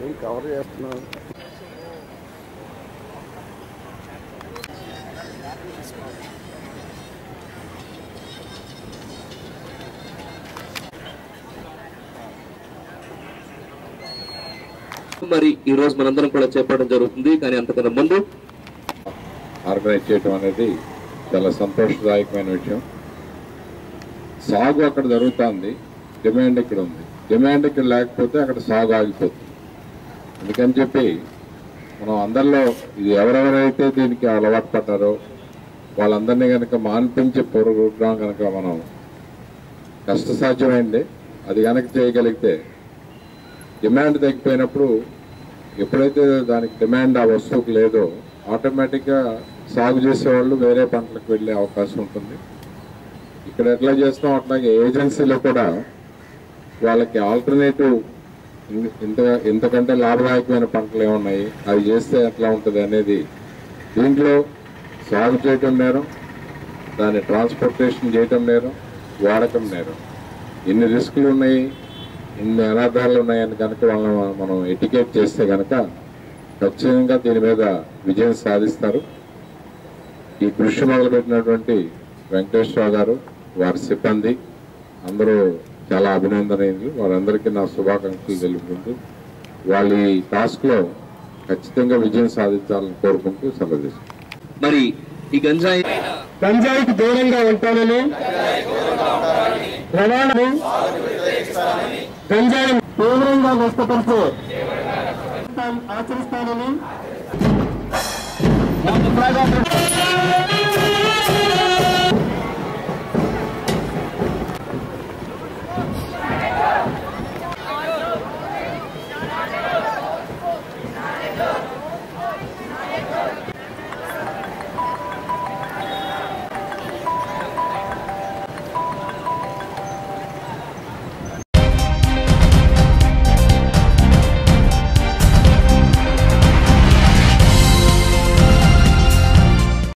ఏం కవర్ చేస్తున్నావు మరి ఈ రోజు మనందరం కూడా చేపట్టడం జరుగుతుంది కానీ అంతకన్నా ముందు ఆర్గనైజ్ చేయడం అనేది చాలా సంతోషదాయకమైన విషయం సాగు అక్కడ జరుగుతుంది డిమాండ్ ఇక్కడ ఉంది డిమాండ్ ఇక్కడ లేకపోతే అక్కడ సాగు ఆగిపోతుంది అందుకని చెప్పి మనం అందరిలో ఇది ఎవరెవరైతే దీనికి అలవాటు పడ్డారో వాళ్ళందరినీ కనుక మాన్పించే ప్రోగ్రాం కనుక మనం కష్టసాధ్యమైంది అది కనుక చేయగలిగితే డిమాండ్ తగ్గిపోయినప్పుడు ఎప్పుడైతే దానికి డిమాండ్ ఆ వస్తువుకు లేదో ఆటోమేటిక్గా సాగు చేసేవాళ్ళు వేరే పంటలకు వెళ్ళే అవకాశం ఉంటుంది ఇక్కడ ఎట్లా చేస్తాం అట్లాగే ఏజెన్సీలో కూడా వాళ్ళకి ఆల్టర్నేటివ్ ఇంత ఇంతకంటే లాభదాయకమైన పంటలు ఏమున్నాయి అవి చేస్తే ఎట్లా ఉంటుంది అనేది దీంట్లో సాగు చేయటం నేరం దాన్ని ట్రాన్స్పోర్టేషన్ చేయటం నేరం వాడకం నేరం ఎన్ని రిస్కులు ఉన్నాయి ఇన్ని అనాథాలు ఉన్నాయని కనుక వాళ్ళని మనం ఎటికేట్ చేస్తే కనుక ఖచ్చితంగా దీని మీద విజయం సాధిస్తారు ఈ కృషి మొదలుపెట్టినటువంటి వెంకటేశ్వరరావు గారు వారి సిబ్బంది అందరూ చాలా అభినందనీయులు వారందరికీ నా శుభాకాంక్షలు తెలుపుకుంటూ వాళ్ళ ఈ టాస్క్లో ఖచ్చితంగా విజయం సాధించాలని కోరుకుంటూ సెలవు తీసుకుంటాను మరి ఈ గంజాయి గంజాయికి దూరంగా ఉంటానని ప్రమాణము గంజాయి తీవ్రంగా నష్టపరిచే ఆచరిస్తానని